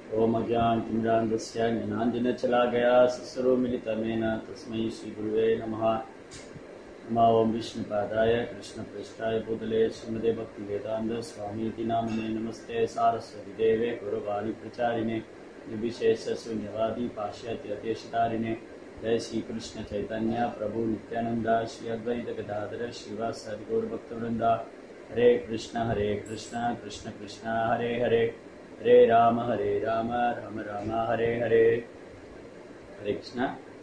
ओमज्ञानतिमिरान्धस्य ज्ञानाञ्जनचलाकया सस्रो मिलितमेन तस्मै श्रीगुरुवे नमः नमः ॐ विष्णुपादाय कृष्णपृष्ठाय भूतले श्रीमदे भक्तिवेदान्त स्वामीति नामिने नमस्ते सारस्वती देवे गुरुवाणी प्रचारिणे निर्विशेषशून्यवादी पाश्चात्यदेशतारिणे जय श्री कृष्ण चैतन्य प्रभु नित्यानंद श्री अद्वैत गदाधर श्रीवासादि गौरभक्तवृंदा हरे कृष्ण हरे कृष्ण कृष्ण कृष्ण हरे हरे हरे राम हरे राम ராம ராம ஹரே ஹரே ஹரே கிருஷ்ணா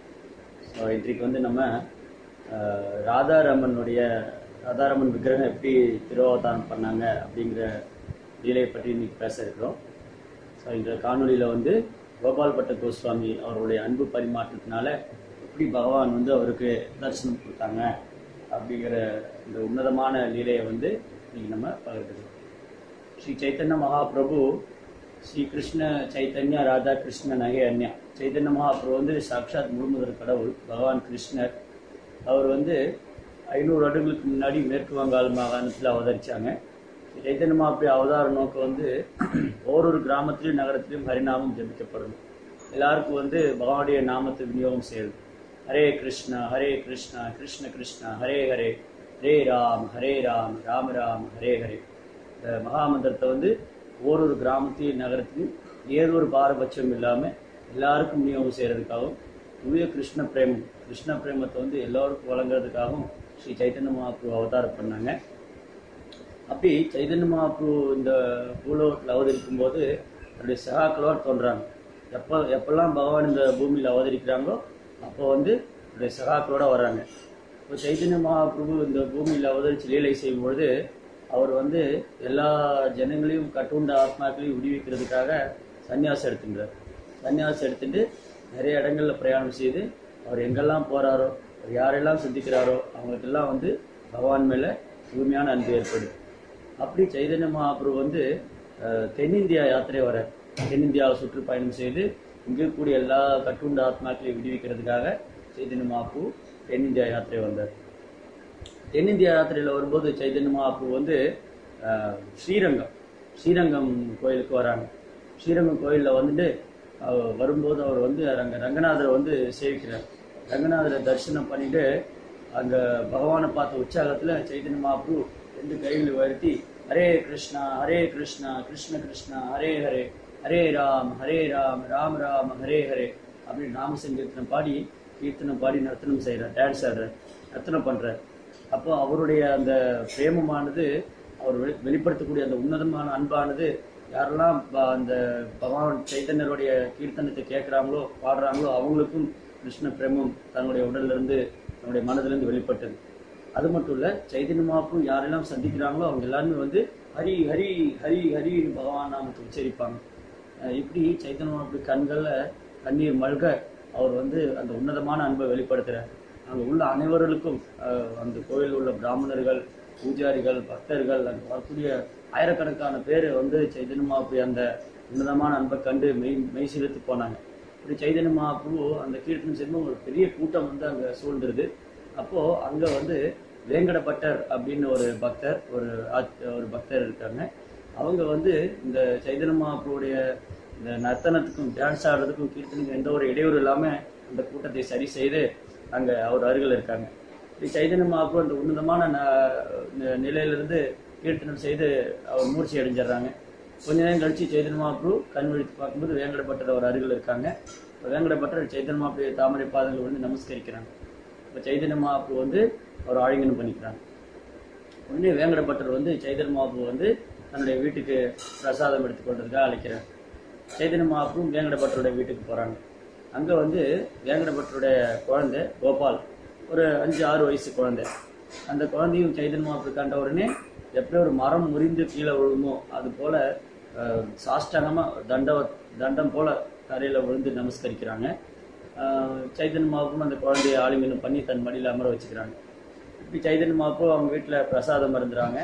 ஸோ இன்றைக்கு வந்து நம்ம அஹ், ராதாராமனுடைய ராதாராமன் விக்கிரகம் எப்படி திருவாவதாரம் பண்ணாங்க அப்படிங்கிற லீலையை பற்றி இன்னைக்கு பேச இருக்கிறோம் ஸோ இந்த காணொளியில் வந்து கோபால் பட்ட கோஸ்வாமி அவருடைய அன்பு பரிமாற்றத்தினால எப்படி பகவான் வந்து அவருக்கு தரிசனம் கொடுத்தாங்க அப்படிங்கிற இந்த உன்னதமான லீலையை வந்து இன்னைக்கு நம்ம பகிர்ந்துக்கிறோம் ஸ்ரீ சைத்தன்ய மகாபிரபு ஸ்ரீ கிருஷ்ண சைத்தன்ய ராதா கிருஷ்ண நகை அன்யா சைத்தன்ய மகாபிரபு வந்து சாக்ஷாத் முழுமுதல் கடவுள் பகவான் கிருஷ்ணர் அவர் வந்து ஐநூறு வருடங்களுக்கு முன்னாடி மேற்கு வங்காள மாகாணத்தில் அவதரிச்சாங்க சைத்தன்ய மகாபிரி அவதார நோக்கம் வந்து ஒவ்வொரு கிராமத்திலையும் நகரத்திலையும் ஹரிநாமம் ஜபிக்கப்படணும் எல்லாருக்கும் வந்து பகவானுடைய நாமத்தை விநியோகம் செய்யணும் ஹரே கிருஷ்ணா ஹரே கிருஷ்ணா கிருஷ்ண கிருஷ்ணா ஹரே ஹரே ஹரே ராம் ஹரே ராம் ராம ராம் ஹரே ஹரே இந்த மகாமந்திரத்தை வந்து ஒவ்வொரு கிராமத்தையும் நகரத்திலும் ஏதோ ஒரு பாரபட்சம் இல்லாமல் எல்லாருக்கும் விநியோகம் செய்கிறதுக்காகவும் தூய கிருஷ்ண பிரேமம் கிருஷ்ண பிரேமத்தை வந்து எல்லோருக்கும் வழங்குறதுக்காகவும் ஸ்ரீ சைத்தன்ய மகாபுரு அவதாரம் பண்ணாங்க அப்படி சைதன்ய மகாபுரு இந்த பூலோகத்தில் அவதரிக்கும் போது தன்னுடைய சகாக்களோடு தோன்றாங்க எப்போ எப்பெல்லாம் பகவான் இந்த பூமியில் அவதரிக்கிறாங்களோ அப்போ வந்து தன்னுடைய சகாக்களோட வர்றாங்க இப்போ சைதன்ய மகாபிரபு இந்த பூமியில் அவதரித்து லீலை செய்யும்பொழுது அவர் வந்து எல்லா ஜனங்களையும் கட்டுண்ட ஆத்மாக்களையும் விடுவிக்கிறதுக்காக சன்னியாசம் எடுத்துக்கிறார் சன்னியாசம் எடுத்துட்டு நிறைய இடங்கள்ல பிரயாணம் செய்து அவர் எங்கெல்லாம் போறாரோ அவர் யாரெல்லாம் சந்திக்கிறாரோ அவங்களுக்கெல்லாம் வந்து பகவான் மேல முழுமையான அன்பு ஏற்படுது அப்படி சைதன்ய மகாபிரபு வந்து அஹ், தென்னிந்தியா யாத்திரை வர தென்னிந்தியாவை சுற்றுப்பயணம் செய்து இங்க இருக்கக்கூடிய எல்லா கட்டுண்ட ஆத்மாக்களையும் விடுவிக்கிறதுக்காக சைதன்ய மகாபிரபு தென்னிந்தியா யாத்திரை வந்தார் தென்னிந்தியா யாத்திரையில் வரும்போது சைதன்ய மகாபு வந்து அஹ், ஸ்ரீரங்கம் ஸ்ரீரங்கம் கோயிலுக்கு வராங்க ஸ்ரீரங்கம் கோயிலில் வந்துட்டு அவர் வரும்போது அவர் வந்து ரங்க ரங்கநாதரை வந்து சேவிக்கிறார் ரங்கநாதரை தரிசனம் பண்ணிட்டு அங்கே பகவானை பார்த்த உற்சாகத்தில் சைதன்ய மகாபு ரெண்டு கைகளை உயர்த்தி ஹரே கிருஷ்ணா ஹரே கிருஷ்ணா கிருஷ்ண கிருஷ்ணா ஹரே ஹரே ஹரே ராம் ஹரே ராம் ராம் ராம் ஹரே ஹரே அப்படின்னு நாம சங்கீர்த்தனம் பாடி கீர்த்தனம் பாடி நர்த்தனம் செய்கிறார் டான்ஸ் ஆடுறார் நர்த்தனம் பண்ணுறார் அப்போ அவருடைய அந்த பிரேமமானது அவர் வெளி- வெளிப்படுத்தக்கூடிய அந்த உன்னதமான அன்பானது யாரெல்லாம் ப- அந்த பகவான் சைத்தன்யருடைய கீர்த்தனத்தை கேட்குறாங்களோ பாடுறாங்களோ அவங்களுக்கும் கிருஷ்ண பிரேமம் தன்னுடைய உடல்ல இருந்து தன்னுடைய மனதிலிருந்து வெளிப்பட்டது அது மட்டும் இல்ல சைதன்ய மகாபு யாரெல்லாம் சந்திக்கிறாங்களோ அவங்க எல்லாருமே வந்து ஹரி ஹரி ஹரி ஹரி பகவான் நாமத்தை உச்சரிப்பாங்க அஹ் இப்படி சைத்தன்ய மகாபு கண்கள்ல கண்ணீர் மல்க அவர் வந்து அந்த உன்னதமான அன்பை வெளிப்படுத்துறார் அங்க உள்ள அனைவர்களுக்கும் அஹ், அந்த கோயிலில் உள்ள பிராமணர்கள் பூஜாரிகள் பக்தர்கள் அங்க வரக்கூடிய ஆயிரக்கணக்கான பேர் வந்து சைதன்ய மகாபு அந்த உன்னதமான அன்பை கண்டு மெய் மெய் சிலிர்த்து போனாங்க இப்படி சைதன்ய மகாபு அந்த கீர்த்தனம் செய்யும் ஒரு பெரிய கூட்டம் வந்து அங்க சூழ்ந்துருது அப்போ அங்க வந்து வேங்கடபட்டர் அப்படின்னு ஒரு பக்தர் ஒரு ஆச்- ஒரு பக்தர் இருக்காங்க அவங்க வந்து இந்த சைதன்ய மகாபுடைய இந்த நர்த்தனத்துக்கும் டான்ஸ் ஆடுறதுக்கும் கீர்த்தனுக்கும் எந்த ஒரு இடையூறு இல்லாம அந்த கூட்டத்தை சரி செய்து அங்க அவர் அருகில் இருக்காங்க இப்படி சைதன்ய மகாபு அந்த உன்னதமான ந- நி- நிலையிலிருந்து கீர்த்தனம் செய்து அவர் மூர்ச்சி அடைஞ்சிடுறாங்க கொஞ்ச நேரம் கழிச்சு சைதன்ய மகாபு கண் விழித்து பார்க்கும்போது வேங்கடபட்டர் அவர் அருகில் இருக்காங்க இப்ப வேங்கடபட்டர் சைதன்ய மகாபுடைய தாமரை பாதங்கள் வந்து நமஸ்கரிக்கிறாங்க இப்போ சைதன்ய மகாபு வந்து அவர் ஆழிங்கனம் பண்ணிக்கிறாங்க உடனே வேங்கடபட்டர் வந்து சைதன்ய மகாபு வந்து தன்னுடைய வீட்டுக்கு பிரசாதம் எடுத்துக்கொண்டதுக்காக அழைக்கிறார் சைதன்ய மகாபுரும் வேங்கடபட்டருடைய வீட்டுக்கு போறாங்க அங்க வந்து வேங்கடபட்டருடைய குழந்தை கோபால் ஒரு அஞ்சு ஆறு வயசு குழந்தை அந்த குழந்தையும் சைதன்ய மகாபுரு கண்ட உடனே எப்படி ஒரு மரம் முறிந்து கீழே விழுமோ அது போல அஹ், சாஷ்டாங்கமா தண்ட தண்டம் போல தரையில விழுந்து நமஸ்கரிக்கிறாங்க ஆஹ் சைதன்ய மகாபுரும் அந்த குழந்தைய ஆலிங்கனம் பண்ணி தன் மடியில் அமர வச்சுக்கிறாங்க இப்படி சைதன்ய மகாபு அவங்க வீட்டில் பிரசாதம் மருந்துறாங்க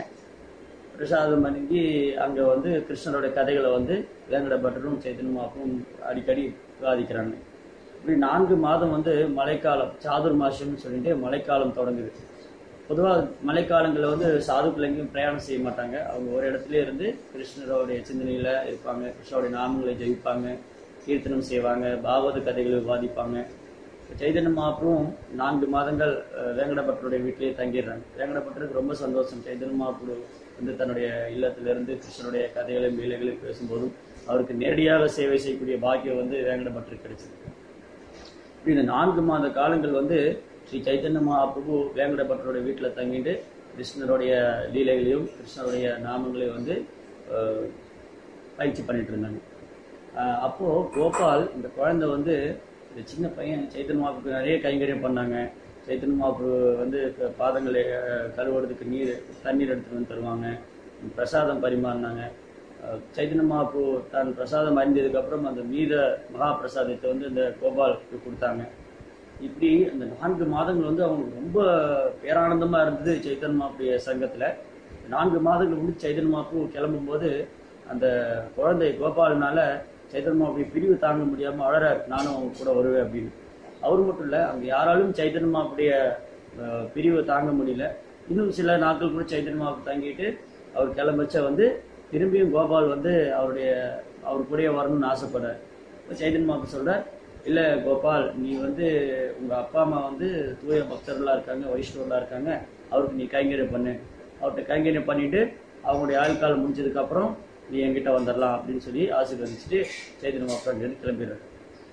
பிரசாதம் பண்ணி அங்கே வந்து கிருஷ்ணரோட கதைகளை வந்து வேங்கட பட்டரும் சைதன்ய மகாபுரும் அடிக்கடி விவாதிக்கிறாங்க இப்படி நான்கு மாதம் வந்து மழைக்காலம் சாதுர் மாசம்னு சொல்லிட்டு மழைக்காலம் தொடங்குது பொதுவாக மழைக்காலங்களில் வந்து சாதுக்கள் எங்கேயும் பிரயாணம் செய்ய மாட்டாங்க அவங்க ஒரு இடத்துல இருந்து கிருஷ்ணரோடைய சிந்தனையில இருப்பாங்க கிருஷ்ணருடைய நாமங்களை ஜெயிப்பாங்க கீர்த்தனம் செய்வாங்க பாகவத கதைகளை விவாதிப்பாங்க சைதன்ய மகாபுரும் நான்கு மாதங்கள் அஹ், வேங்கடபட்டருடைய வீட்டிலேயே தங்கிடுறாங்க வேங்கடபட்டருக்கு ரொம்ப சந்தோஷம் சைதன்ய மகாபுரு வந்து தன்னுடைய இல்லத்திலிருந்து கிருஷ்ணருடைய கதைகளையும் வேலைகளையும் பேசும்போதும் அவருக்கு நேரடியாக சேவை செய்யக்கூடிய பாக்கியம் வந்து வேங்கடபட்டருக்கு கிடைச்சது இப்படி இந்த நான்கு மாத காலங்கள் வந்து ஸ்ரீ சைத்தன்ய மகாபிரபு வேங்கடபட்டருடைய வீட்டில் தங்கிட்டு கிருஷ்ணருடைய லீலைகளையும் கிருஷ்ணருடைய நாமங்களையும் வந்து அஹ், பயிற்சி பண்ணிட்டு இருந்தாங்க அஹ், அப்போ கோபால் இந்த குழந்தை வந்து இந்த சின்ன பையன் சைத்தன்ய மகாபுருக்கு நிறைய கைங்கரியம் பண்ணாங்க சைத்தன்ய மகாபுரு வந்து க- பாதங்களை அஹ், கழுவுறதுக்கு நீர் தண்ணீர் எடுத்துட்டு வந்து தருவாங்க பிரசாதம் பரிமாறினாங்க அஹ், சைத்தன்ய மகாபு தான் பிரசாதம் அறிந்ததுக்கு அப்புறம் அந்த மீத மகா பிரசாதத்தை வந்து இந்த கோபாலுக்கு கொடுத்தாங்க இப்படி அந்த நான்கு மாதங்கள் வந்து அவங்களுக்கு ரொம்ப பேரானந்தமா இருந்தது சைத்தன்ய மகாபுடைய சங்கத்துல நான்கு மாதங்கள் முடிச்சு சைத்தன்ய மகாபு கிளம்பும்போது அந்த குழந்தை கோபாலனால சைத்தன்ய மகாபுடைய பிரிவு தாங்க முடியாம அழறார் நானும் அவங்க கூட வருவேன் அப்படின்னு அவர் மட்டும் இல்ல அங்க யாராலும் சைத்தன்ய மகாபுடைய அஹ், பிரிவை தாங்க முடியல இன்னும் சில நாட்கள் கூட சைத்தன்ய மகாபு தங்கிட்டு அவர் கிளம்பச்ச வந்து திரும்பியும் கோபால் வந்து அவருடைய அவர் கூடயே வரணும்னு ஆசைப்படுறார் இப்ப சைதன்ய மகாபு சொல்றார் இல்ல கோபால் நீ வந்து உங்க அப்பா அம்மா வந்து தூய பக்தர்களா இருக்காங்க வைஷ்ணவர்களா இருக்காங்க அவருக்கு நீ கைங்கரியம் பண்ணு அவர்கிட்ட கைங்கரியம் பண்ணிட்டு அவங்களுடைய ஆயுள் காலம் முடிஞ்சதுக்கு அப்புறம் நீ என்கிட்ட வந்துடலாம் அப்படின்னு சொல்லி ஆசீர்வதிச்சுட்டு சைதன்ய மகாபு அங்கிருந்து கிளம்பிடுறாரு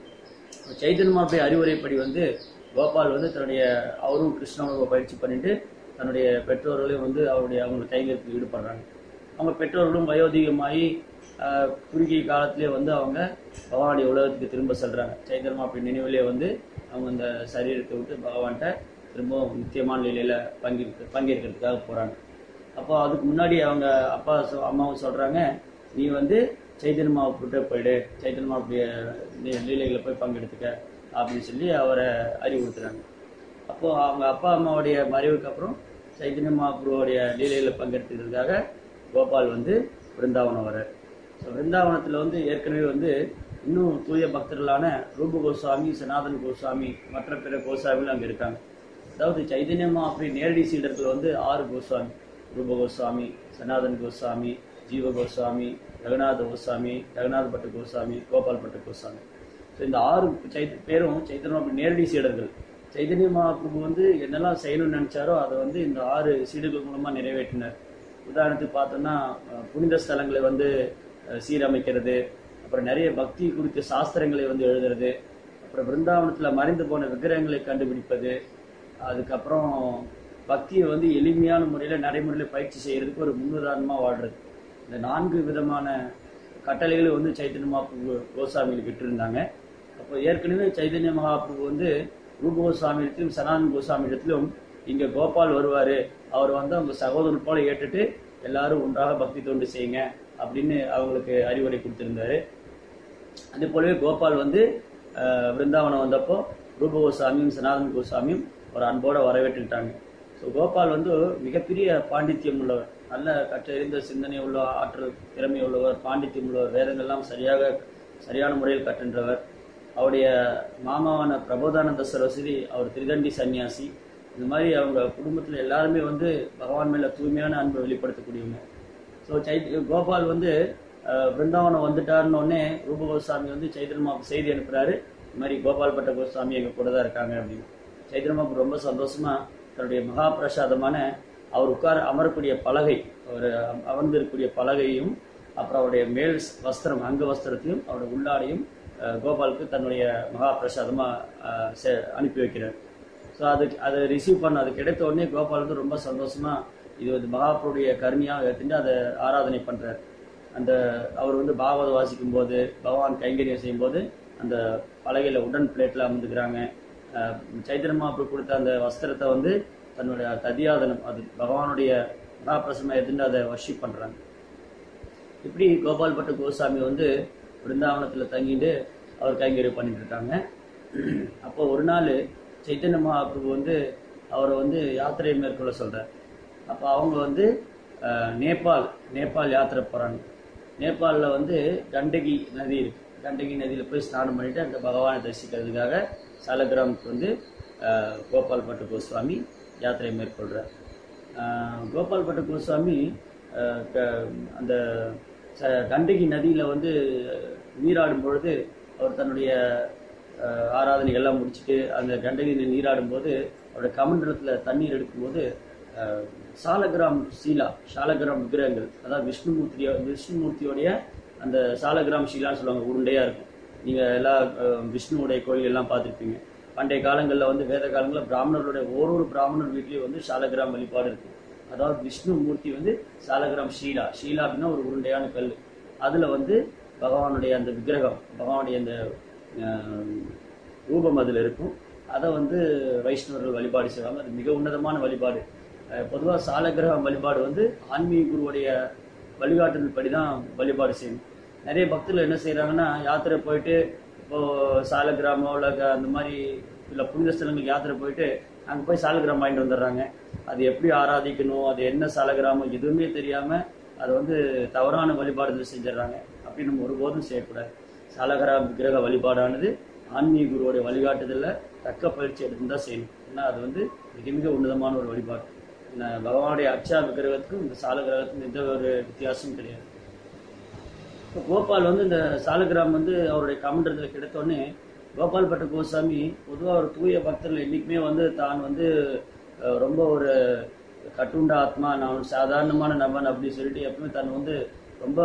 சைதன்ய மகாபுடைய அறிவுரைப்படி வந்து கோபால் வந்து தன்னுடைய அவரும் கிருஷ்ணாவை பயிற்சி பண்ணிட்டு தன்னுடைய பெற்றோர்களையும் வந்து அவருடைய அவங்க கைங்கரியத்தில் ஈடுபடுறாங்க அவங்க பெற்றோர்களும் வயோதிகமாகி ஆஹ், குறுகிய காலத்திலே வந்து அவங்க பகவானுடைய உலகத்துக்கு திரும்ப செல்றாங்க சைதன்ய மகாபுடைய நினைவிலே வந்து அவங்க அந்த சரீரத்தை விட்டு பகவான்கிட்ட திரும்பவும் நித்தியமான நிலையில பங்கேற்க பங்கேற்கிறதுக்காக போறாங்க அப்போ அதுக்கு முன்னாடி அவங்க அப்பா சொ- அம்மாவும் சொல்றாங்க நீ வந்து சைதன்ய மாவுக்கிட்ட போயிடு சைதன்ய மாவுடைய லீலைகளை போய் பங்கெடுத்துக்க அப்படின்னு சொல்லி அவரை அறிவுறுத்துறாங்க அப்போ அவங்க அப்பா அம்மாவுடைய மறைவுக்கு அப்புறம் சைதன்ய மகாபுருவோடைய லீலைகளை பங்கெடுத்துக்கிறதுக்காக கோபால் வந்து பிருந்தாவனம் வர்றார் ஸோ பிருந்தாவனத்தில் வந்து ஏற்கனவே வந்து இன்னும் தூய பக்தர்களான ரூப கோஸ்வாமி சனாதன் கோஸ்வாமி மற்ற பிற கோஸ்வாமிகள் அங்கே இருக்காங்க அதாவது சைதன்ய மகாபுரி நேரடி சீடர்கள் வந்து ஆறு கோஸ்வாமி ரூப கோஸ்வாமி சனாதன் கோஸ்வாமி ஜீவ கோஸ்வாமி ஜெகநாத கோஸ்வாமி ஜெகநாத பட்டு கோஸ்வாமி கோபால் பட்டு கோஸ்வாமி ஸோ இந்த ஆறு சைத் பேரும் சைத்தன்ய மகாபுரி நேரடி சீடர்கள் சைதன்ய மகாபிரபு வந்து என்னெல்லாம் செய்யணும்னு நினைச்சாரோ அதை வந்து இந்த ஆறு சீடர்கள் மூலமா நிறைவேற்றினார் உதாரணத்துக்கு பார்த்தோம்னா அஹ், புனித ஸ்தலங்களை வந்து அஹ், சீரமைக்கிறது அப்புறம் நிறைய பக்தி குறித்த சாஸ்திரங்களை வந்து எழுதுறது அப்புறம் பிருந்தாவனத்துல மறைந்து போன விக்கிரகங்களை கண்டுபிடிப்பது அதுக்கப்புறம் பக்தியை வந்து எளிமையான முறையில நடைமுறையில பயிற்சி செய்யறதுக்கு ஒரு முன்னுதாரணமா வாழ்றது இந்த நான்கு விதமான கட்டளைகளை வந்து சைத்தன்ய மகாபிரபு கோசாமிகளுக்கு விட்டிருந்தாங்க அப்போ ஏற்கனவே சைதன்ய மகாபிரபு வந்து ரூப கோஸ்வாமியிடத்திலும் சனாதன கோஸ்வாமியிடத்திலும் இங்க கோபால் வருவாரு அவர் வந்து அவங்க சகோதரர் போல ஏற்றுட்டு எல்லாரும் ஒன்றாக பக்தி தொண்டு செய்யுங்க அப்படின்னு அவங்களுக்கு அறிவுரை கொடுத்திருந்தாரு அதே போலவே கோபால் வந்து அஹ், பிருந்தாவனம் வந்தப்போ ரூப கோஸ்வாமியும் சனாதன கோஸ்வாமியும் ஒரு அன்போட வரவேற்றுக்கிட்டாங்க ஸோ கோபால் வந்து மிகப்பெரிய பாண்டித்யம் உள்ளவர் நல்ல கற்றறிந்த சிந்தனை உள்ள ஆற்றல் திறமை உள்ளவர் பாண்டித்யம் உள்ளவர் வேதங்கள்லாம் சரியாக சரியான முறையில் கற்றுன்றவர் அவருடைய மாமாவான பிரபோதானந்த சரஸ்வதி அவர் திருதண்டி சன்னியாசி இந்த மாதிரி அவங்க குடும்பத்தில் எல்லாருமே வந்து பகவான் மேல தூய்மையான அன்பை வெளிப்படுத்தக்கூடியவங்க ஸோ சை கோபால் வந்து அஹ், பிருந்தாவனம் வந்துட்டாருன்னு உடனே ரூப கோஸ்வாமி வந்து சைத்திரமாவுக்கு செய்தி அனுப்புறாரு இந்த மாதிரி கோபால் பட்ட கோஸ்வாமி எங்க கூட தான் இருக்காங்க அப்படின்னு சைத்திரமாவுக்கு ரொம்ப சந்தோஷமா தன்னுடைய மகா பிரசாதமான அவர் உட்கார அமரக்கூடிய பலகை அவர் அமர்ந்திருக்கக்கூடிய பலகையும் அப்புறம் அவருடைய மேல் வஸ்திரம் அங்க வஸ்திரத்தையும் அவருடைய உள்ளாடையும் அஹ், கோபாலுக்கு தன்னுடைய மகா பிரசாதமா அஹ், செ- அனுப்பி வைக்கிறார் ஸோ அதுக்கு அதை ரிசீவ் பண்ண அது கிடைத்த உடனே கோபால் வந்து ரொம்ப சந்தோஷமா இது வந்து மகாபுருடைய கருணையாக எடுத்துட்டு அதை ஆராதனை பண்றார் அந்த அவர் வந்து பாகவத வாசிக்கும் போது பகவான் கைங்கரியம் செய்யும் போது அந்த பலகையில உடன் பிளேட்ல அமர்ந்துக்கிறாங்க அஹ், சைத்தன்ய மகாபுரு கொடுத்த அந்த வஸ்திரத்தை வந்து தன்னுடைய ததியாதனம் அது பகவானுடைய மகாபிரசமா எடுத்துட்டு அதை வர்ஷிப் பண்றாங்க இப்படி கோபால் பட்டு கோசாமி வந்து பிருந்தாவனத்துல தங்கிட்டு அவர் கைங்கரியம் பண்ணிட்டு இருக்காங்க அப்போ ஒரு நாள் சைத்தன்ய மகாபிரபு வந்து அவரை வந்து யாத்திரை மேற்கொள்ள சொல்றார் அப்போ அவங்க வந்து அஹ், நேபாள் நேபாள் யாத்திரை போறாங்க நேபாளில் வந்து கண்டகி நதி இருக்கு கண்டகி நதியில போய் ஸ்நானம் பண்ணிட்டு அந்த பகவானை தரிசிக்கிறதுக்காக சாலகிராமுக்கு வந்து அஹ், கோபால் பட்டு கோஸ்வாமி யாத்திரை மேற்கொள்றார் ஆஹ் கோபால் பட்ட கோஸ்வாமி ஆஹ் க- அந்த ச- கண்டகி நதியில வந்து நீராடும் பொழுது அவர் தன்னுடைய ஆஹ், ஆராதனைகள் எல்லாம் முடிச்சுட்டு அந்த கண்டகி நதி நீராடும் போது அவருடைய கமண்டலத்துல தண்ணீர் எடுக்கும்போது ஆஹ், சாலகிராம் சீலா சாலகிராம் விக்கிரகங்கள் அதாவது விஷ்ணுமூர்த்தியோ விஷ்ணுமூர்த்தியோடைய அந்த சாலகிராம் ஷீலான்னு சொல்லுவாங்க உருண்டையா இருக்கும் நீங்க எல்லா ஆஹ், விஷ்ணுவுடைய கோயில் எல்லாம் பார்த்திருப்பீங்க பண்டைய காலங்களில் வந்து வேத காலங்களில் பிராமணர்களுடைய ஒரு பிராமணர் வீட்லயும் வந்து சாலகிராம் வழிபாடு இருக்கு அதாவது விஷ்ணு மூர்த்தி வந்து சாலகிராம் ஷீலா ஷீலா அப்படின்னா ஒரு உருண்டையான கல் அதுல வந்து பகவானுடைய அந்த விக்கிரகம் பகவானுடைய அந்த ஆஹ், ரூபம் அதுல இருக்கும் அதை வந்து வைஷ்ணவர்கள் வழிபாடு செய்வாங்க அது மிக உன்னதமான வழிபாடு பொதுவாக சாலகிரகம் வழிபாடு வந்து ஆன்மீக குருவுடைய வழிகாட்டுதல் படி தான் வழிபாடு செய்யணும் நிறைய பக்தர்கள் என்ன செய்றாங்கன்னா யாத்திரை போயிட்டு இப்போ சாலகிராமம் இல்லை க- அந்த மாதிரி இல்லை புனித ஸ்தலங்களுக்கு யாத்திரை போயிட்டு அங்கே போய் சாலகிராம் வாங்கிட்டு வந்துடுறாங்க அது எப்படி ஆராதிக்கணும் அது என்ன சாலகிராமம் எதுவுமே தெரியாம அதை வந்து தவறான வழிபாடுகள் செஞ்சிடறாங்க அப்படி நம்ம ஒருபோதும் செய்யக்கூடாது சாலகிராம் விக்கிரக வழிபாடானது ஆன்மீக குருவோடைய வழிகாட்டுதல்ல தக்க பயிற்சி எடுத்து தான் செய்யணும் ஏன்னா அது வந்து மிக மிக உன்னதமான ஒரு வழிபாடு ஏன்னா பகவானுடைய அர்ச்சா விக்கிரகத்துக்கும் இந்த சாலகிரகத்துக்கும் எந்த ஒரு வித்தியாசமும் கிடையாது இப்போ கோபால் வந்து இந்த சாலகிராம் வந்து அவருடைய கமண்டலத்தில் கிடைத்தோடனே கோபால் பட்ட கோசாமி பொதுவாக ஒரு தூய பக்தர்கள் என்றைக்குமே வந்து தான் வந்து அஹ், ரொம்ப ஒரு கட்டுண்ட ஆத்மா நான் ஒரு சாதாரணமான நபன் அப்படின்னு சொல்லிட்டு எப்பவுமே தன் வந்து ரொம்ப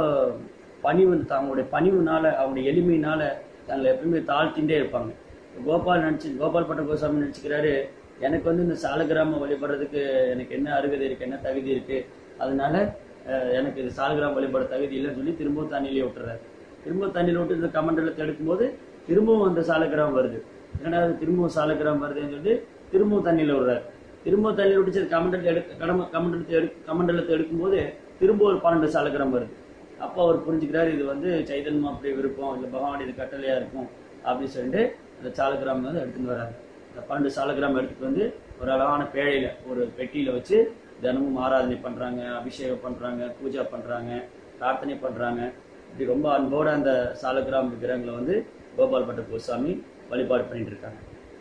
பணிவு தங்களுடைய பணிவுனால அவங்களுடைய எளிமையினால தங்களை எப்பவுமே தாழ்த்திண்டே இருப்பாங்க கோபால் நினச்சி கோபால் பட்ட கோசாமி நினச்சிக்கிறாரு எனக்கு வந்து இந்த சாலகிராம வழிபடுறதுக்கு எனக்கு என்ன அருகதை இருக்கு என்ன தகுதி இருக்கு அதனால அஹ், எனக்கு இது சாலகிராம வழிபட தகுதி இல்லைன்னு சொல்லி திரும்பவும் தண்ணியிலே விட்டுறாரு திரும்பவும் தண்ணியில் விட்டு இந்த கமண்டலத்தை எடுக்கும்போது திரும்பவும் அந்த சாலகிராம் வருது ஏன்னா அது திரும்பவும் சாலகிராம் வருதுன்னு சொல்லிட்டு திரும்பவும் தண்ணியில் விடுறாரு திரும்பவும் தண்ணியில் விட்டு சரி கமண்டலத்தை எடுக்க கடம கமண்டலத்தை எடு கமண்டலத்தை எடுக்கும்போது திரும்ப ஒரு பன்னெண்டு சாலகிராம் வருது அப்போ அவர் புரிஞ்சுக்கிறாரு இது வந்து சைதன்யம் அப்படி விருப்பம் இல்லை பகவான் இது கட்டளையா இருக்கும் அப்படின்னு சொல்லிட்டு அந்த சாலகிராம் வந்து எடுத்துட்டு வராரு அந்த பன்னெண்டு சாலகிராம் எடுத்துட்டு வந்து ஒரு அழகான பேழையில ஒரு பெட்டியில வச்சு தினமும் ஆராதனை பண்றாங்க அபிஷேகம் பண்றாங்க பூஜை பண்றாங்க பிரார்த்தனை பண்றாங்க இப்படி ரொம்ப அன்போட அந்த சாலகிராம் விக்கிரகங்களை வந்து கோபால் பட்ட கோசாமி வழிபாடு பண்ணிட்டு இருக்காங்க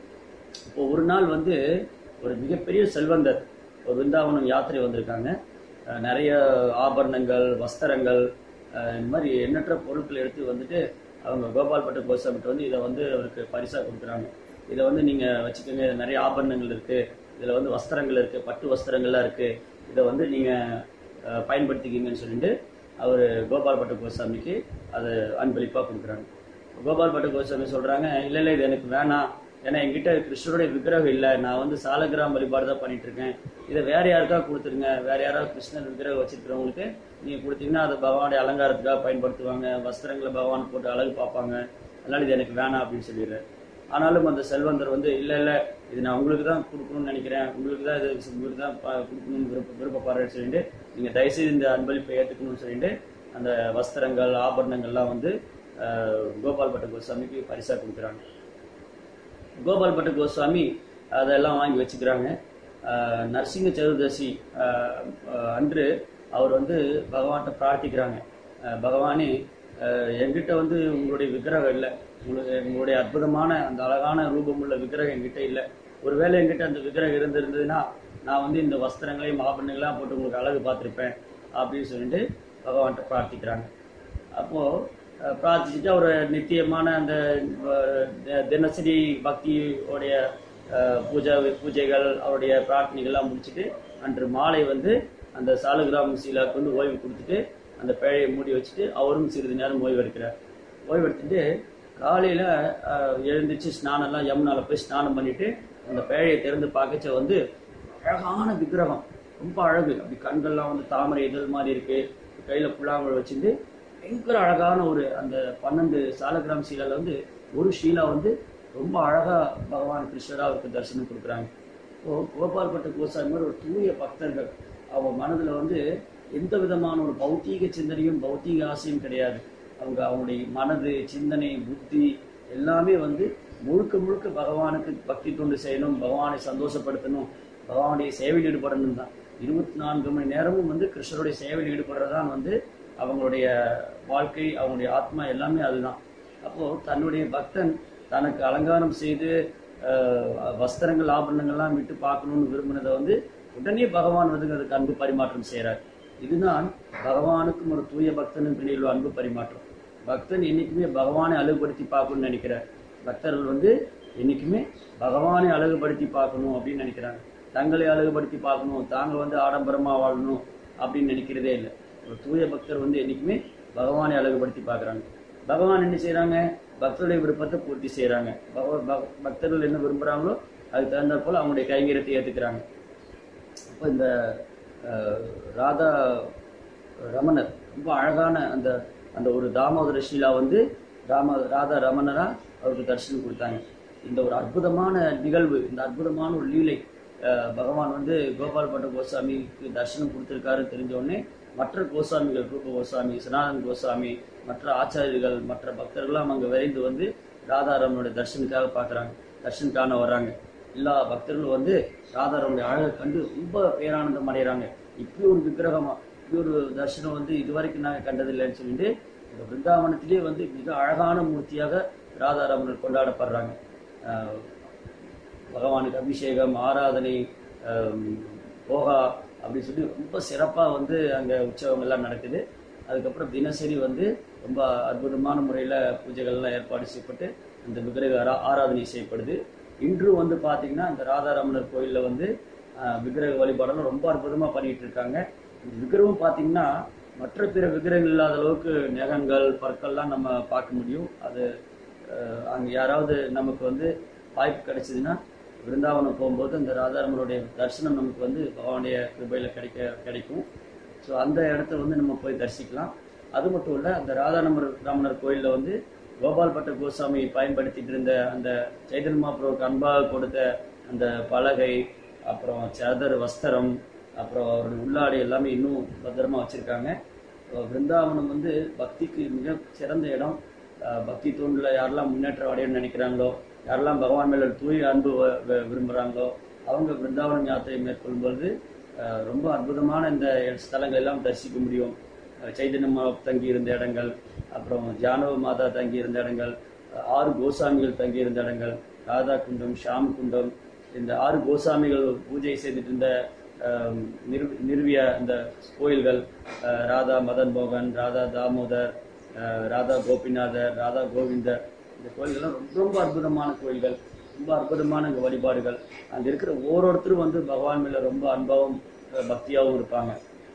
இப்போ ஒரு நாள் வந்து ஒரு மிகப்பெரிய செல்வந்தர் ஒரு விருந்தாவனம் யாத்திரை வந்திருக்காங்க அஹ் நிறைய ஆபரணங்கள் வஸ்திரங்கள் அஹ் இந்த மாதிரி எண்ணற்ற பொருட்கள் எடுத்து வந்துட்டு அவங்க கோபால் பட்ட கோசாமிட்ட வந்து இதை வந்து அவருக்கு பரிசா கொடுக்குறாங்க இதை வந்து நீங்க வச்சுக்கோங்க இதுல நிறைய ஆபரணங்கள் இருக்கு இதுல வந்து வஸ்திரங்கள் இருக்கு பட்டு வஸ்திரங்கள்லாம் இருக்கு இதை வந்து நீங்க அஹ், பயன்படுத்திக்கிங்கன்னு சொல்லிட்டு அவர் கோபால் பட்ட கோசாமிக்கு அதை அன்பளிப்பா கொடுக்குறாங்க கோபால் பட்ட கோசாமி சொல்றாங்க இல்ல இல்ல இது எனக்கு வேணாம் ஏன்னா என்கிட்ட கிருஷ்ணருடைய விக்கிரகம் இல்ல நான் வந்து சாலகிராம் வழிபாடு தான் பண்ணிட்டு இருக்கேன் இதை வேற யாருக்கா கொடுத்துருங்க வேற யாராவது கிருஷ்ணர் விக்கிரகம் வச்சிருக்கிறவங்களுக்கு நீங்க கொடுத்தீங்கன்னா அதை பகவானுடைய அலங்காரத்துக்காக பயன்படுத்துவாங்க வஸ்திரங்களை பகவான் போட்டு அழகு பார்ப்பாங்க அதனால இது எனக்கு வேணாம் அப்படின்னு சொல்லிடுறாரு ஆனாலும் அந்த செல்வந்தர் வந்து இல்ல இல்ல இது நான் உங்களுக்கு தான் கொடுக்கணும்னு நினைக்கிறேன் உங்களுக்கு தான் இது உங்களுக்கு தான் ப- கொடுக்கணும்னு விருப்ப விருப்பப்படுறேன்னு சொல்லிட்டு நீங்க தயவுசெய்து இந்த அன்பளிப்பை ஏற்றுக்கணும்னு சொல்லிட்டு அந்த வஸ்திரங்கள் ஆபரணங்கள்லாம் வந்து அஹ், கோபால் பட்ட கோஸ்வாமிக்கு பரிசா கொடுக்குறாங்க கோபால் பட்ட கோஸ்வாமி அதெல்லாம் வாங்கி வச்சுக்கிறாங்க அஹ், நரசிங்க சதுர்தசி அஹ், அஹ், அன்று அவர் வந்து பகவான்கிட்ட பிரார்த்திக்கிறாங்க அஹ், பகவானே அஹ், என்கிட்ட வந்து உங்களுடைய விக்கிரகம் இல்லை உங்களுக்கு உங்களுடைய அற்புதமான அந்த அழகான ரூபமுள்ள விக்கிரகம் என்கிட்ட இல்லை ஒருவேளை என்கிட்ட அந்த விக்கிரகம் இருந்திருந்ததுன்னா நான் வந்து இந்த வஸ்திரங்களையும் ஆபரணங்களையும் போட்டு உங்களுக்கு அழகு பார்த்திருப்பேன் அப்படின்னு சொல்லிட்டு பகவான்கிட்ட பிரார்த்திக்கிறாங்க அப்போ அஹ், பிரார்த்திச்சுட்டு அவர் நித்தியமான அந்த அஹ், தி- தினசரி பக்தியோடைய அஹ், பூஜை பூஜைகள் அவருடைய பிரார்த்தனைகள்லாம் முடிச்சுட்டு அன்று மாலை வந்து அந்த சாலகிராம் சீலாவுக்கு வந்து ஓய்வு கொடுத்துட்டு அந்த பேழையை மூடி வச்சுட்டு அவரும் சிறிது நேரம் ஓய்வு எடுக்கிறார் ஓய்வு எடுத்துட்டு காலையில அஹ், எழுந்திருச்சு ஸ்நானம்லாம் யமுனால போய் ஸ்நானம் பண்ணிட்டு அந்த பேழையை திறந்து பார்க்கச்ச வந்து அழகான விக்கிரகம் ரொம்ப அழகு அப்படி கண்கள்லாம் வந்து தாமரை இதழ் மாதிரி இருக்கு கையில புல்லாங்குழல் வச்சிருந்து பயங்கர அழகான ஒரு அந்த பன்னெண்டு சாலகிராம் சீலால வந்து ஒரு ஷீலா வந்து ரொம்ப அழகா பகவான் கிருஷ்ணரா அவருக்கு தரிசனம் கொடுக்குறாங்க இப்போ கோபால் பட்ட கோசாமி மாதிரி ஒரு தூய பக்தர்கள் அவங்க மனதுல வந்து எந்த விதமான ஒரு பௌத்தீக சிந்தனையும் பௌத்தீக ஆசையும் கிடையாது அவங்க அவங்களுடைய மனது சிந்தனை புத்தி எல்லாமே வந்து முழுக்க முழுக்க பகவானுக்கு பக்தி தொண்டு செய்யணும் பகவானை சந்தோஷப்படுத்தணும் பகவானுடைய சேவையில் ஈடுபடணும் தான் இருபத்தி நான்கு மணி நேரமும் வந்து கிருஷ்ணருடைய சேவையில் ஈடுபடுறதுதான் வந்து அவங்களுடைய வாழ்க்கை அவங்களுடைய ஆத்மா எல்லாமே அதுதான் அப்போ தன்னுடைய பக்தன் தனக்கு அலங்காரம் செய்து அஹ், வஸ்திரங்கள் ஆபரணங்கள்லாம் விட்டு பார்க்கணும்னு விரும்பினதை வந்து உடனே பகவான் வந்து அதுக்கு அன்பு பரிமாற்றம் செய்கிறார் இதுதான் பகவானுக்கும் ஒரு தூய பக்தனுக்கும் இடையில் உள்ள அன்பு பரிமாற்றம் பக்தன் என்னைக்குமே பகவானை அழகுபடுத்தி பார்க்கணும்னு நினைக்கிறார் பக்தர்கள் வந்து என்னைக்குமே பகவானை அழகுபடுத்தி பார்க்கணும் அப்படின்னு நினைக்கிறாங்க தங்களை அழகுபடுத்தி பார்க்கணும் தாங்க வந்து ஆடம்பரமா வாழணும் அப்படின்னு நினைக்கிறதே இல்லை ஒரு தூய பக்தர் வந்து என்னைக்குமே பகவானை அழகுபடுத்தி பார்க்கறாங்க பகவான் என்ன செய்றாங்க பக்தருடைய விருப்பத்தை பூர்த்தி செய்றாங்க பகவ- பக- பக்தர்கள் என்ன விரும்புறாங்களோ அதுக்கு தகுந்த போல அவங்களுடைய கைங்கரியத்தை ஏத்துக்கிறாங்க அப்போ இந்த அஹ், ராதா ரமணர் ரொம்ப அழகான அந்த அந்த ஒரு தாமோதர ஷீலா வந்து ராம ராதா ரமணரா அவருக்கு தரிசனம் கொடுத்தாங்க இந்த ஒரு அற்புதமான நிகழ்வு இந்த அற்புதமான ஒரு லீலை அஹ், பகவான் வந்து கோபால் பட்ட கோசாமிக்கு தரிசனம் கொடுத்திருக்காருன்னு தெரிஞ்ச உடனே மற்ற கோசாமிகள் ரூப கோசாமி சனாதன் கோசாமி மற்ற ஆச்சாரியர்கள் மற்ற பக்தர்கள்லாம் அங்கே விரைந்து வந்து ராதாராமனுடைய தரிசனுக்காக பார்க்குறாங்க தரிசனம் காண வர்றாங்க எல்லா பக்தர்களும் வந்து ராதாராமனுடைய அழகை கண்டு ரொம்ப பேரானந்தம் அடைகிறாங்க இப்படி ஒரு விக்கிரகமா இப்படி ஒரு தரிசனம் வந்து இதுவரைக்கும் நாங்கள் கண்டதில்லைன்னு சொல்லிட்டு இந்த பிருந்தாவனத்திலே வந்து மிக அழகான மூர்த்தியாக ராதாராமனர் கொண்டாடப்படுறாங்க ஆஹ் பகவானுக்கு அபிஷேகம் ஆராதனை ஆம், போகா அப்படின்னு சொல்லி ரொம்ப சிறப்பாக வந்து அங்கே உற்சவம் எல்லாம் நடக்குது அதுக்கப்புறம் தினசரி வந்து ரொம்ப அற்புதமான முறையில் பூஜைகள்லாம் ஏற்பாடு செய்யப்பட்டு அந்த விக்கிரக ஆரா- ஆராதனை செய்யப்படுது இன்றும் வந்து பார்த்தீங்கன்னா இந்த ராதாரமணர் கோயிலில் வந்து ஆஹ், விக்கிரக வழிபாடெல்லாம் ரொம்ப அற்புதமாக பண்ணிட்டு இருக்காங்க இந்த விக்கிரகம் பார்த்தீங்கன்னா மற்ற பிற விக்கிரகங்கள் இல்லாத அளவுக்கு நகங்கள் பற்கள்லாம் நம்ம பார்க்க முடியும் அது அஹ், அங்க யாராவது நமக்கு வந்து வாய்ப்பு கிடைச்சதுன்னா விருந்தாவனம் போகும்போது அந்த ராதாரமனுடைய தரிசனம் நமக்கு வந்து பகவானுடைய கிருபையில கிடைக்க கிடைக்கும் ஸோ அந்த இடத்த வந்து நம்ம போய் தரிசிக்கலாம் அது மட்டும் இல்லை அந்த ராதாரமர் ராமனர் கோயிலில் வந்து கோபால் பட்ட கோசாமி பயன்படுத்திட்டு இருந்த அந்த சைதன்ய மகாபிரபுக்கு அன்பாக கொடுத்த அந்த பலகை அப்புறம் சதர் வஸ்திரம் அப்புறம் அவருடைய உள்ளாடை எல்லாமே இன்னும் பத்திரமா வச்சிருக்காங்க அஹ் பிருந்தாவனம் வந்து பக்திக்கு மிக சிறந்த இடம் அஹ் பக்தி தூண்டில் யாரெல்லாம் முன்னேற்றம் அடையணும்னு நினைக்கிறாங்களோ யாரெல்லாம் பகவான் மேல ஒரு தூய அன்பு வ- வ- விரும்புகிறாங்களோ அவங்க பிருந்தாவனம் யாத்திரை மேற்கொள்ளும்போது அஹ் ரொம்ப அற்புதமான இந்த ஸ்தலங்கள் எல்லாம் தரிசிக்க முடியும் அஹ் சைதன்யமா தங்கி இருந்த இடங்கள் அப்புறம் ஜானவ மாதா தங்கி இருந்த இடங்கள் அஹ் ஆறு கோசாமிகள் தங்கி இருந்த இடங்கள் ராதா குண்டம் ஷாம் குண்டம் இந்த ஆறு கோசாமிகள் பூஜை செய்துட்டு இருந்த அஹ், நிறுவ- நிறுவிய இந்த கோயில்கள் அஹ், ராதா மதன் மோகன் ராதா தாமோதர் அஹ், ராதா கோபிநாதர் ராதா கோவிந்தர் இந்த கோயில்கள்லாம் ரொம்ப ரொம்ப அற்புதமான கோயில்கள் ரொம்ப அற்புதமான இங்க வழிபாடுகள் அங்க இருக்கிற ஒவ்வொருத்தரும் வந்து பகவான் மேல ரொம்ப அன்பாவும் அஹ், பக்தியாவும் இருப்பாங்க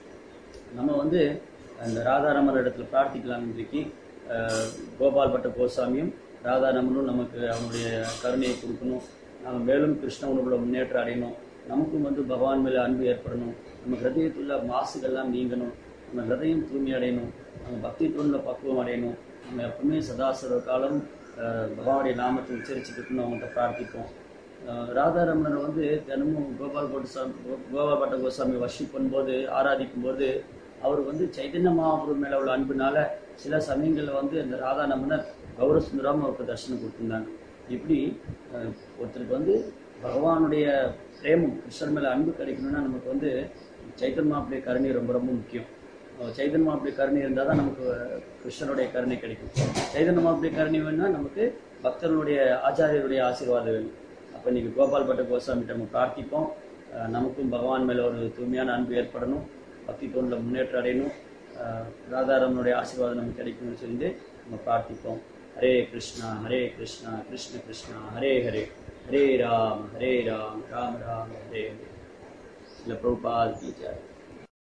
நம்ம வந்து அந்த ராதாரமன் இடத்துல பிரார்த்திக்கலாம் இன்றைக்கு அஹ், கோபால் பட்ட கோசாமியும் ராதாரமனும் நமக்கு அவனுடைய கருணையை கொடுக்கணும் நம்ம மேலும் கிருஷ்ண உணவுல முன்னேற்றம் அடையணும் நமக்கும் வந்து பகவான் மேல அன்பு ஏற்படணும் நம்ம ஹிருதயத்துள்ள மாசுகள்லாம் நீங்கணும் நம்ம ஹிருதயம் தூய்மை அடையணும் நம்ம பக்தி தூண்ல பக்குவம் அடையணும் நம்ம எப்பவுமே சதாசர்வ காலம் அஹ், பகவானுடைய நாமத்தை உச்சரிச்சுட்டு இருக்கணும் அவங்கள்ட்ட பிரார்த்திப்போம் அஹ் ராதாரமணர் வந்து தினமும் கோபால் கோட்டசாமி கோபால் பட்ட கோசாமி வர்ஷிப் பண்ணும்போது ஆராதிக்கும் போது அவர் வந்து சைதன்ய மகாபுரம் மேல உள்ள அன்புனால சில சமயங்கள்ல வந்து அந்த ராதாரமணர் கௌர சுந்தரம் அவருக்கு தரிசனம் கொடுத்திருந்தாங்க இப்படி அஹ், ஒருத்தருக்கு வந்து பகவானுடைய பிரேமம் கிருஷ்ணர் மேல அன்பு கிடைக்கணும்னா நமக்கு வந்து சைத்தன்ய மாப்பிடைய கருணை ரொம்ப ரொம்ப முக்கியம் அஹ் சைதன்ய மாப்பிடைய கருணை இருந்தால் தான் நமக்கு அஹ், கிருஷ்ணருடைய கருணை கிடைக்கும் சைதன்ய மாப்பிடைய கருணை வேணும்னா நமக்கு பக்தர்களுடைய ஆச்சாரியருடைய ஆசீர்வாதம் வேணும் அப்போ இன்னைக்கு கோபால் பட்ட கோசாமிட்ட நம்ம பிரார்த்திப்போம் அஹ் நமக்கும் பகவான் மேல ஒரு தூய்மையான அன்பு ஏற்படணும் பக்தி தோண்டில் முன்னேற்றம் அடையணும் அஹ் ராதாராமனுடைய ஆசீர்வாதம் நமக்கு கிடைக்கணும்னு சொல்லிட்டு நம்ம பிரார்த்திப்போம் ஹரே கிருஷ்ணா ஹரே கிருஷ்ணா கிருஷ்ண கிருஷ்ணா ஹரே ஹரே ஹரே ராம் ஹரே ராம் ராம் ராம் ஹரே ஹரே சில பிரபுபால் கீ ஜெய்